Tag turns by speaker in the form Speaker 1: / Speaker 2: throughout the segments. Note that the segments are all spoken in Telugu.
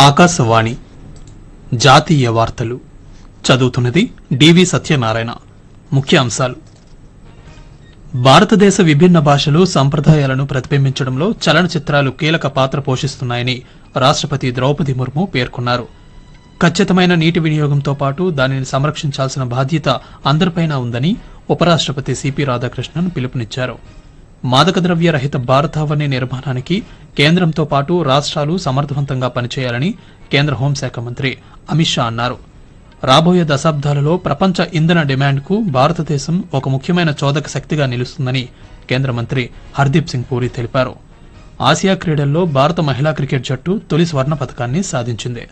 Speaker 1: ఆకాశవాణి జాతీయ వార్తలు చదువుతున్నది డివి సత్యనారాయణ ముఖ్య అంశాలు భారతదేశ విభిన్న భాషలు సంప్రదాయాలను ప్రతిబింబించడంలో చలనచిత్రాలు కీలక పాత్ర పోషిస్తున్నాయని రాష్ట్రపతి ద్రౌపది ముర్ము పేర్కొన్నారు ఖచ్చితమైన నీటి వినియోగంతో పాటు దానిని సంరక్షించాల్సిన బాధ్యత అందరిపైన ఉందని ఉపరాష్ట్రపతి సిపి రాధాకృష్ణన్ పిలుపునిచ్చారు మాదక ద్రవ్య రహిత భారతావని నిర్మాణానికి కేంద్రంతో పాటు రాష్ట్రాలు సమర్థవంతంగా పనిచేయాలని కేంద్ర హోంశాఖ మంత్రి అమిత్ షా అన్నారు రాబోయే దశాబ్దాలలో ప్రపంచ ఇంధన డిమాండ్కు భారతదేశం ఒక ముఖ్యమైన చోదక శక్తిగా నిలుస్తుందని కేంద్ర మంత్రి హర్దీప్ సింగ్ పూరి తెలిపారు ఆసియా క్రీడల్లో భారత మహిళా క్రికెట్ జట్టు తొలి స్వర్ణ పథకాన్ని సాధించింది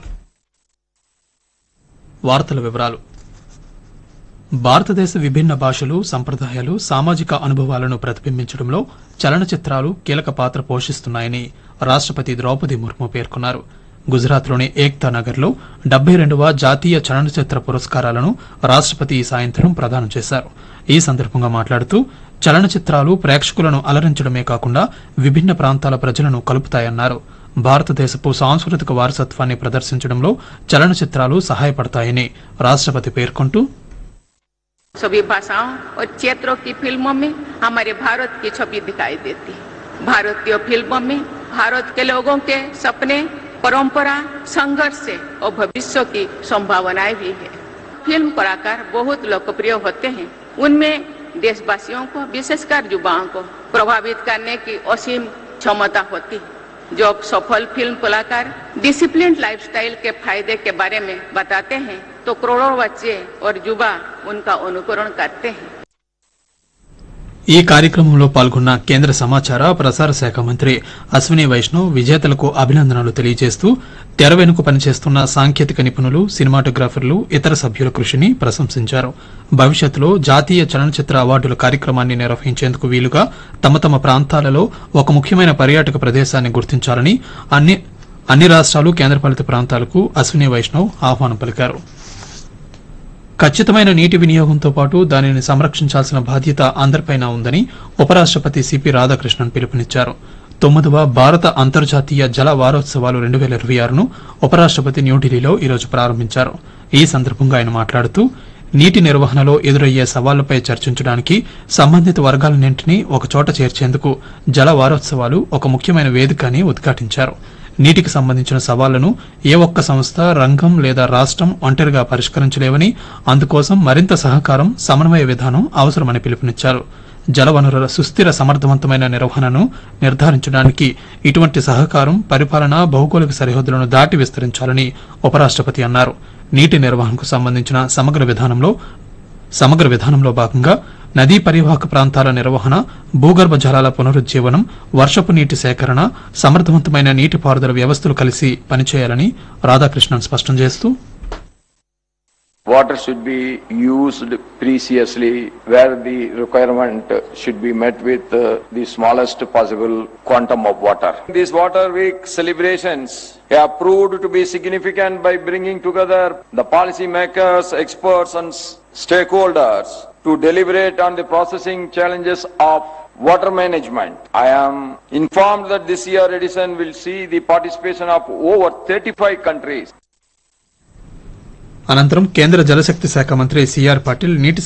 Speaker 1: వార్తల వివరాలు భారతదేశ విభిన్న భాషలు సంప్రదాయాలు సామాజిక అనుభవాలను ప్రతిబింబించడంలో చలనచిత్రాలు కీలక పాత్ర పోషిస్తున్నాయని రాష్ట్రపతి ద్రౌపది ముర్ము పేర్కొన్నారు గుజరాత్లోని ఏక్తా నగర్లో డెబ్బై రెండవ జాతీయ చలనచిత్ర పురస్కారాలను రాష్ట్రపతి ఈ సాయంత్రం ప్రదానం చేశారు ఈ సందర్భంగా మాట్లాడుతూ చలనచిత్రాలు ప్రేక్షకులను అలరించడమే కాకుండా విభిన్న ప్రాంతాల ప్రజలను కలుపుతాయన్నారు భారతదేశపు సాంస్కృతిక వారసత్వాన్ని ప్రదర్శించడంలో చలనచిత్రాలు సహాయపడతాయని రాష్ట్రపతి పేర్కొంటూ
Speaker 2: सभी भाषाओं और क्षेत्रों की फिल्मों में हमारे भारत की छवि दिखाई देती है भारतीय फिल्मों में भारत के लोगों के सपने परंपरा संघर्ष से और भविष्य की संभावनाएं भी है फिल्म कलाकार बहुत लोकप्रिय होते हैं उनमें देशवासियों को विशेषकर युवाओं को प्रभावित करने की असीम क्षमता होती है जो सफल फिल्म कलाकार डिसिप्लिन लाइफस्टाइल के फायदे के बारे में बताते हैं तो करोड़ों बच्चे और युवा उनका अनुकरण करते हैं
Speaker 1: ఈ కార్యక్రమంలో పాల్గొన్న కేంద్ర సమాచార ప్రసార శాఖ మంత్రి అశ్విని వైష్ణవ్ విజేతలకు అభినందనలు తెలియజేస్తూ తెర వెనుక పనిచేస్తున్న సాంకేతిక నిపుణులు సినిమాటోగ్రాఫర్లు ఇతర సభ్యుల కృషిని ప్రశంసించారు భవిష్యత్తులో జాతీయ చలనచిత్ర అవార్డుల కార్యక్రమాన్ని నిర్వహించేందుకు వీలుగా తమ తమ ప్రాంతాలలో ఒక ముఖ్యమైన పర్యాటక ప్రదేశాన్ని గుర్తించాలని అన్ని అన్ని రాష్ట్రాలు కేంద్రపాలిత ప్రాంతాలకు అశ్విని వైష్ణవ్ ఆహ్వానం పలికారు ఖచ్చితమైన నీటి వినియోగంతో పాటు దానిని సంరక్షించాల్సిన బాధ్యత అందరిపైన ఉందని ఉపరాష్ట్రపతి సిపి రాధాకృష్ణన్ పిలుపునిచ్చారు తొమ్మిదవ భారత అంతర్జాతీయ జల వారోత్సవాలు రెండు వేల ఇరవై ఆరును ఉపరాష్ట్రపతి న్యూఢిల్లీలో ఈరోజు ప్రారంభించారు ఈ సందర్భంగా ఆయన మాట్లాడుతూ నీటి నిర్వహణలో ఎదురయ్యే సవాళ్లపై చర్చించడానికి సంబంధిత వర్గాలన్నింటినీ ఒకచోట చేర్చేందుకు జల వారోత్సవాలు ఒక ముఖ్యమైన వేదిక అని ఉద్ఘాటించారు నీటికి సంబంధించిన సవాళ్లను ఏ ఒక్క సంస్థ రంగం లేదా రాష్ట్రం ఒంటరిగా పరిష్కరించలేవని అందుకోసం మరింత సహకారం సమన్వయ విధానం అవసరమని పిలుపునిచ్చారు జలవనరుల సుస్థిర సమర్థవంతమైన నిర్వహణను నిర్ధారించడానికి ఇటువంటి సహకారం పరిపాలన భౌగోళిక సరిహద్దులను దాటి విస్తరించాలని ఉపరాష్ట్రపతి అన్నారు నీటి నిర్వహణకు సంబంధించిన సమగ్ర విధానంలో సమగ్ర విధానంలో భాగంగా నదీ పరివాహక ప్రాంతాల నిర్వహణ భూగర్భ జలాల పునరుజ్జీవనం వర్షపు నీటి సేకరణ సమర్థవంతమైన నీటిపారుదల వ్యవస్థలు కలిసి పనిచేయాలని రాధాకృష్ణన్ స్పష్టం చేస్తూ
Speaker 3: Water should be used preciously where the requirement should be met with uh, the smallest possible quantum of water. These Water Week celebrations have proved to be significant by bringing together the policymakers, experts and s- stakeholders to deliberate on the processing challenges of water management. I am informed that this year edition will see the participation of over 35 countries.
Speaker 1: అనంతరం కేంద్ర జలశక్తి శాఖ మంత్రి సిఆర్ పాటిల్ నీటి